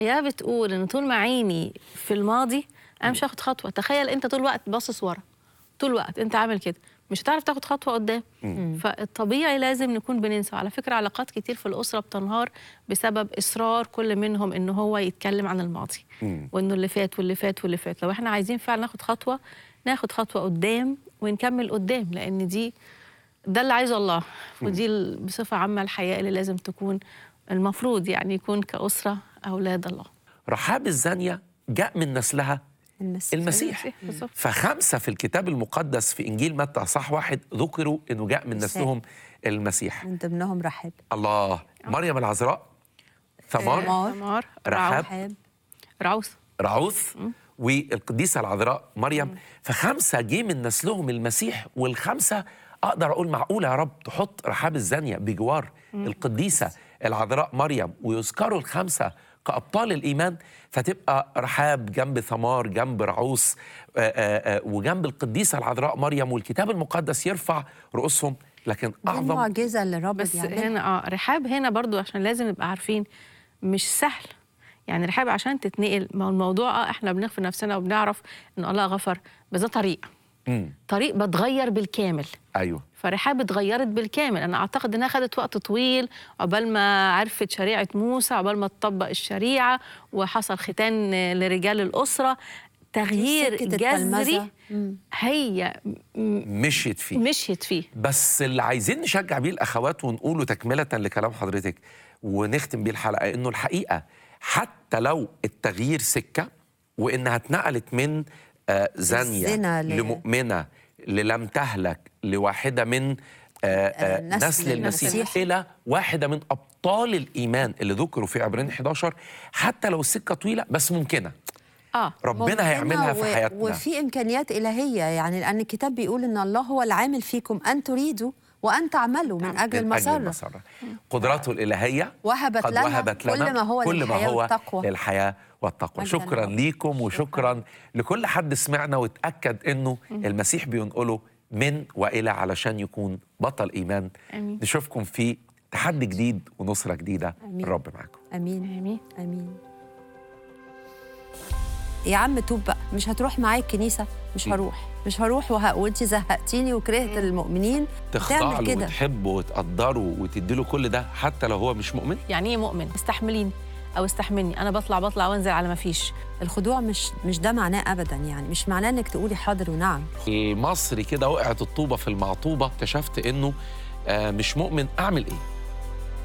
يا بتقول ان طول ما عيني في الماضي انا مش هاخد خطوه تخيل انت طول الوقت باصص ورا طول الوقت انت عامل كده مش هتعرف تاخد خطوه قدام فالطبيعي لازم نكون بننسى على فكره علاقات كتير في الاسره بتنهار بسبب اصرار كل منهم ان هو يتكلم عن الماضي وانه اللي فات واللي فات واللي فات لو احنا عايزين فعلا ناخد خطوه ناخد خطوه قدام ونكمل قدام لان دي ده اللي عايزه الله ودي ال- بصفه عامه الحياه اللي لازم تكون المفروض يعني يكون كاسره اولاد الله رحاب الزانية جاء من نسلها المسيح المسيح بالظبط. فخمسة في الكتاب المقدس في إنجيل متى صح واحد ذكروا إنه جاء من مسيح. نسلهم المسيح من ضمنهم رحاب الله مريم العذراء ثمار ثمار. ثمار رحاب. رعوث رحاب رعوث رعوث والقديسة العذراء مريم فخمسة جه من نسلهم المسيح والخمسة أقدر أقول معقولة يا رب تحط رحاب الزانية بجوار القديسة العذراء مريم ويذكروا الخمسة كأبطال الإيمان فتبقى رحاب جنب ثمار جنب رعوث آه، آه، آه، وجنب القديسة العذراء مريم والكتاب المقدس يرفع رؤوسهم لكن دي أعظم المعجزه اللي الرب بس بيعملها هنا اه رحاب هنا برضو عشان لازم نبقى عارفين مش سهل يعني رحاب عشان تتنقل ما هو الموضوع اه احنا بنغفر نفسنا وبنعرف ان الله غفر بس ده طريق مم. طريق بتغير بالكامل أيوه فرحاب اتغيرت بالكامل انا اعتقد انها خدت وقت طويل عقبال ما عرفت شريعه موسى عقبال ما تطبق الشريعه وحصل ختان لرجال الاسره تغيير سكة جذري التلمذة. مم. هي م- مشيت فيه مشيت فيه بس اللي عايزين نشجع بيه الاخوات ونقوله تكمله لكلام حضرتك ونختم بيه الحلقه انه الحقيقه حتى لو التغيير سكه وانها اتنقلت من آه زانيه الزنا ل- لمؤمنه للم تهلك لواحده من آه آه نسل نسل المسيح المسيح. الى واحده من ابطال الايمان اللي ذكروا في عبرين 11 حتى لو السكه طويله بس ممكنه اه ربنا ممكنة هيعملها في و- حياتنا وفي امكانيات الهيه يعني لان الكتاب بيقول ان الله هو العامل فيكم ان تريدوا وان تعملوا من اجل من أجل المسره المسرة قدراته الإلهية وهبت قد لنا وهبت كل لنا ما هو كل ما للحياة هو والتقوى. للحياة والتقوى مجداً شكرا لله. ليكم وشكرا لكل حد سمعنا واتأكد أنه المسيح بينقله من وإلى علشان يكون بطل إيمان آمين. نشوفكم في تحدي جديد ونصرة جديدة آمين. الرب معاكم امين امين امين يا عم توب بقى مش هتروح معايا الكنيسه مش هروح مش هروح وه... وانت زهقتيني وكرهت المؤمنين تخضع تعمل له كده وتحبه وتقدره وتدي له كل ده حتى لو هو مش مؤمن يعني ايه مؤمن استحمليني او استحملني انا بطلع بطلع وانزل على ما فيش الخضوع مش مش ده معناه ابدا يعني مش معناه انك تقولي حاضر ونعم المصري كده وقعت الطوبة في المعطوبة اكتشفت أنه آه، مش مؤمن أعمل إيه